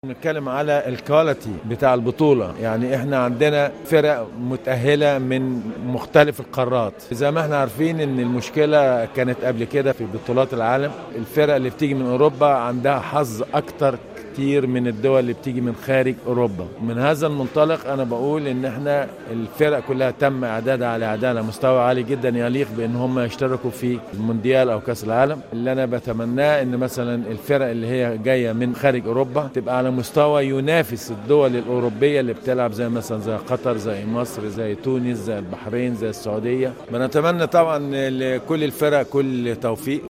نتكلم على الكواليتي بتاع البطولة يعني احنا عندنا فرق متأهلة من مختلف القارات زي ما احنا عارفين ان المشكلة كانت قبل كده في بطولات العالم الفرق اللي بتيجي من اوروبا عندها حظ اكتر كتير من الدول اللي بتيجي من خارج اوروبا من هذا المنطلق انا بقول ان احنا الفرق كلها تم اعدادها على اعداد على مستوى عالي جدا يليق بان هم يشتركوا في المونديال او كاس العالم اللي انا بتمناه ان مثلا الفرق اللي هي جايه من خارج اوروبا تبقى على مستوى ينافس الدول الاوروبيه اللي بتلعب زي مثلا زي قطر زي مصر زي تونس زي البحرين زي السعوديه بنتمنى طبعا لكل الفرق كل توفيق